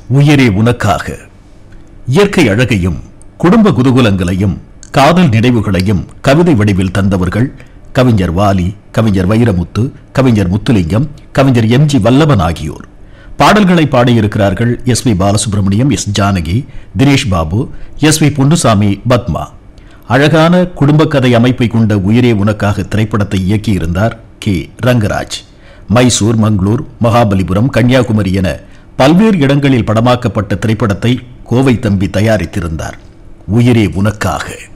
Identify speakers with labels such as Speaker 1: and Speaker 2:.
Speaker 1: உயிரே உனக்காக இயற்கை அழகையும் குடும்ப குதூகலங்களையும் காதல் நினைவுகளையும் கவிதை வடிவில் தந்தவர்கள் கவிஞர் வாலி கவிஞர் வைரமுத்து கவிஞர் முத்துலிங்கம் கவிஞர் எம் ஜி வல்லவன் ஆகியோர் பாடல்களை பாடியிருக்கிறார்கள் S P Balasubramaniam S Janaki Dinesh Babu S V Ponnusamy Padma அழகான குடும்ப கதை அமைப்பை கொண்ட உயிரே உனக்காக திரைப்படத்தை இயக்கியிருந்தார் கே ரங்கராஜ் மைசூர் மங்களூர் மகாபலிபுரம் கன்னியாகுமரி என பல்வேறு இடங்களில் படமாக்கப்பட்ட திரைப்படத்தை கோவை தம்பி தயாரித்திருந்தார் உயிரே உனக்காக